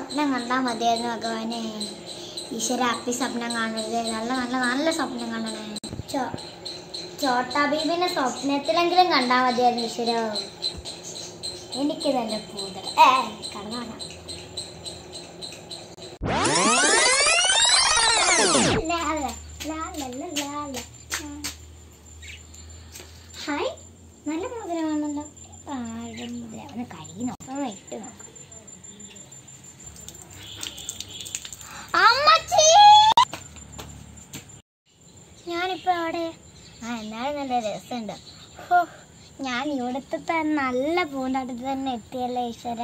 സ്വപ്നം കണ്ടാൽ മതിയായിരുന്നു ഭഗവാനെ ഈശ്വര അപ്പി സ്വപ്നം കാണരുത് നല്ല നല്ല നല്ല സ്വപ്നം കാണണേ ചോ ചോട്ടാ ബീബിനെ സ്വപ്നത്തിലെങ്കിലും കണ്ടാൽ മതിയായിരുന്നു ഈശ്വര എനിക്ക് തന്നെ പൂതൽ ഏ കടന്നാണ് ഹായ് നല്ല മോതിരമാണല്ലോ ആരുടെ മോതിരം ഒന്ന് കഴുകി നോക്കാം ഇട്ട് നോക്കാം അമ്മച്ചി ഞാനിപ്പോ അവിടെ ആ എന്നാലും നല്ല രസമുണ്ട് ഹോ ഞാൻ ഇവിടുത്തെ തന്നെ നല്ല പൂന്തോട്ടത്തിൽ തന്നെ എത്തിയല്ലേ ഈശ്വര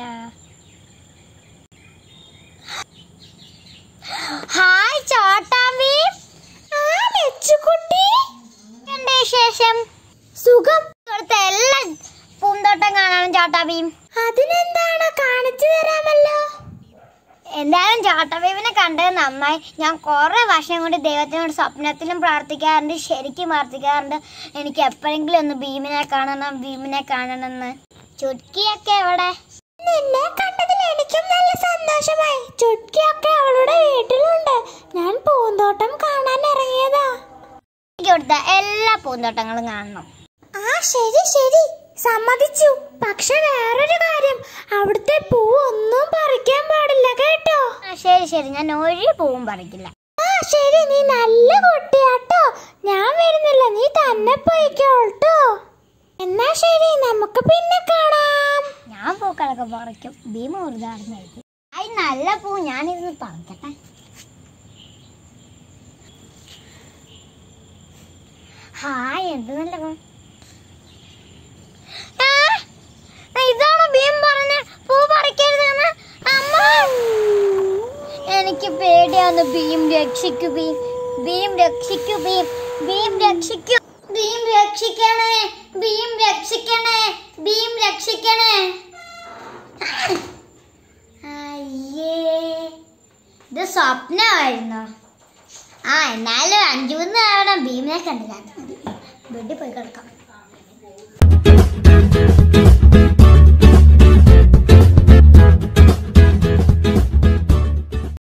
ഹായ് ചോട്ടാമ്പി ആ ലച്ചുകുട്ടി എന്താ വിശേഷം സുഖം ഇവിടുത്തെ എല്ലാ പൂന്തോട്ടം കാണാനും ചോട്ടാബിയും അതിനെന്താണ് കാണിച്ചു തരാമല്ലോ എന്തായാലും ചോട്ടാബീവിനെ കണ്ടത് നന്നായി ഞാൻ കുറേ വർഷം കൊണ്ട് ദൈവത്തിനോട് സ്വപ്നത്തിലും പ്രാർത്ഥിക്കാറുണ്ട് ശരിക്കും പ്രാർത്ഥിക്കാറുണ്ട് എനിക്ക് എപ്പോഴെങ്കിലും ഒന്ന് ഭീമിനെ കാണണം ഭീമിനെ കാണണം എന്ന് ചുരുക്കിയൊക്കെ എവിടെ നിന്നെ കണ്ടതിൽ എനിക്കും നല്ല സന്തോഷമായി ചുരുക്കിയൊക്കെ അവളുടെ വീട്ടിലുണ്ട് ഞാൻ പൂന്തോട്ടം കാണാൻ ഇറങ്ങിയതാ എനിക്ക് ഇവിടുത്തെ എല്ലാ പൂന്തോട്ടങ്ങളും കാണണം ആ ശരി ശരി സമ്മതിച്ചു പക്ഷെ വേറൊരു കാര്യം അവിടുത്തെ പൂ ഒന്നും പറിക്കാൻ പാടില്ല കേട്ടോ ആ ശരി ശരി ഞാൻ ഒരു പൂവും പറിക്കില്ല ആ ശരി നീ നല്ല കുട്ടിയാട്ടോ ഞാൻ വരുന്നില്ല നീ തന്നെ പോയിക്കോട്ടോ എന്നാ ശരി നമുക്ക് പിന്നെ കാണാം ഞാൻ പൂക്കളൊക്കെ പറിക്കും ഭീമ ഉറുതാടുന്നായിരിക്കും അത് നല്ല പൂ ഞാനിരുന്ന് പറിക്കട്ടെ ഹായ് എന്ത് നല്ല പൂ ആ, ഇതാണോ ഭീം പറഞ്ഞ പൂ പറിക്കരുതെന്ന് അമ്മ എനിക്ക് പേടിയാന്ന് ഭീം രക്ഷിക്കു ഭീം ഭീം രക്ഷിക്കു ഭീം ഭീം രക്ഷിക്കു ഭീം രക്ഷിക്കണേ ഭീം രക്ഷിക്കണേ ഭീം രക്ഷിക്കണേ അയ്യേ ഇത് സ്വപ്നമായിരുന്നോ ആ എന്നാലും അഞ്ചു മൂന്ന് തവണ ഭീമിനെ കണ്ടില്ല ബെഡിൽ പോയി കിടക്കാം